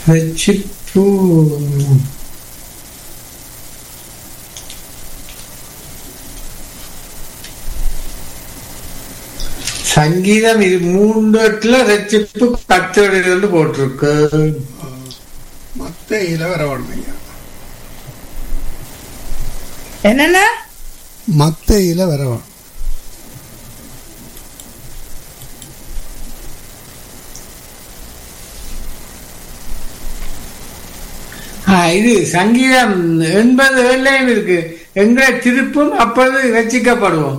ரட்சிப்பு சங்கீதம் இது மூன்று இடத்துல ரட்சிப்பு கத்தோடு போட்டிருக்கு மத்தையில வரவணும் ஐயா என்னன்னா மத்தையில வரவணும் ஆ, இது சங்கீதம் எண்பது ஏழையும் இருக்கு எங்களை திருப்பும் அப்போது ரட்சிக்கப்படுவோம்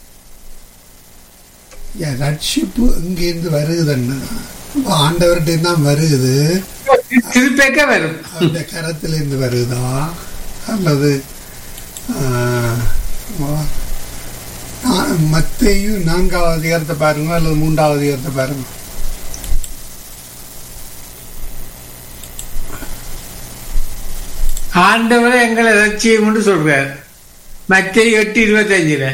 ஏன் ரட்சிப்பு இங்கிருந்து வருகுதுன்னு ஆண்டவர்கிட்ட தான் வருகுது திருப்பேக்க வரும் அந்த கரத்திலிருந்து வருதா அல்லது மத்தையும் நான்காவது அதிகாரத்தை பாருங்க அல்லது மூன்றாவது அதிகாரத்தை பாருங்க ஆண்டவரை எங்களை ரட்சியம் சொல்றார் மத்திய எட்டு இருபத்தஞ்சுல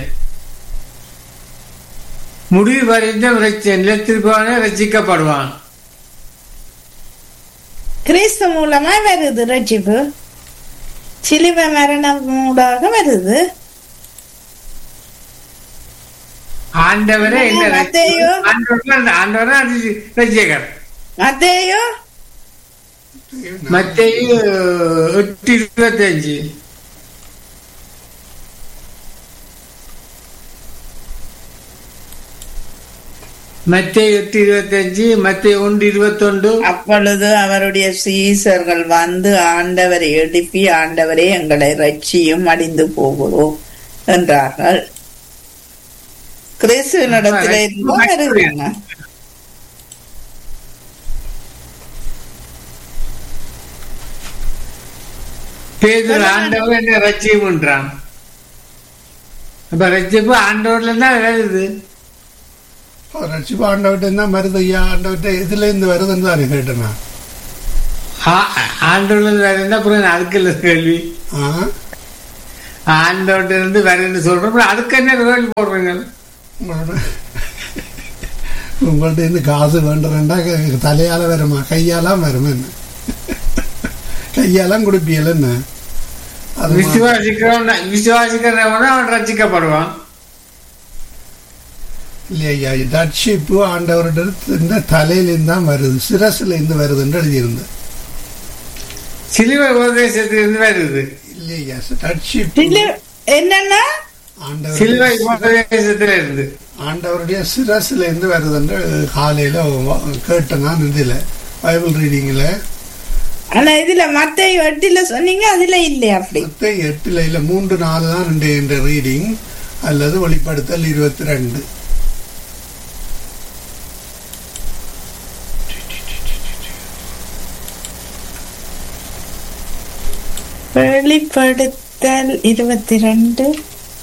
முடிவு வரைந்த நிலத்திற்கான ரட்சிக்கப்படுவான் கிறிஸ்து மூலமா வருது ரட்சிப்பு சிலுவை மரணம் மூடாக வருது ஆண்டவரே என்ன மத்தேயு. ஆண்டவர் ஆண்டவரே ரட்சிக்கர் மத்தேயோ மத்திய எட்டு இருபத்தஞ்சு மத்திய எட்டு இருபத்தஞ்சு மத்திய ஒன்று இருபத்தொன்று அப்பொழுது அவருடைய சீசர்கள் வந்து ஆண்டவரை எழுப்பி ஆண்டவரே எங்களை ரட்சியும் அடிந்து போகிறோம் என்றார்கள் கிறிஸ்துவனிடத்திலே இருந்து வருகிறாங்க பேதர் ஆண்டவர் என்ன ரட்சியம்ன்றான் அப்ப ரட்சிப்பு ஆண்டவர்ல தான் வருது ரட்சிப்பு ஆண்டவர்கிட்ட தான் வருது ஐயா ஆண்டவர்கிட்ட இதுல இருந்து வருதுன்னு தான் கேட்டேன் நான். ஆ- ஆண்டவர்ல வருதுன்னா அப்புறம் அதுக்கு இல்லை கேள்வி ஆ ஆண்டவர்கிட்ட இருந்து வருதுன்னு சொல்றோம் அப்புறம் அதுக்கு என்ன கேள்வி போடுறீங்க உங்களோட உங்கள்ட்ட இருந்து காசு வேண்டுறேன்டா க- தலையால வருமா கையாலாம் வருமா என்ன கையாலாம் கொடுப்பியல என்ன அது மா- விசுவாசிக்கிறவன் விசுவாசிக்கிறவன அவன் ரட்சிக்கப்படுவான் இல்லையா ரட்சிப்பு ஆண்டவர்கிட்ட இந்த தலையிலிருந்து தான் வருது சிரசுல இருந்து வருதுன்னு எழுதியிருந்தேன் சிலுவை உபதேசத்திலிருந்து வருது இல்லையா ரட்சிப்பு சிலு- என்னன்னா சிலுவை ஆண்டவர் உபதேசத்துல இருந்து ஆண்டவருடைய சிரசுல இருந்து வருதுன்னு காலையில வ- கேட்டேன் நான் இதுல பைபிள் ரீடிங்ல ஆனா இதுல மத்த எட்டுல சொன்னீங்க அதுல இல்லையா அப்படி மத்த எட்டுல இல்ல மூன்று நாலு தான் ரெண்டு என்ற ரீடிங் அல்லது வெளிப்படுத்தல் இருபத்தி ரெண்டு வெளிப்படுத்தல் இருபத்தி ரெண்டு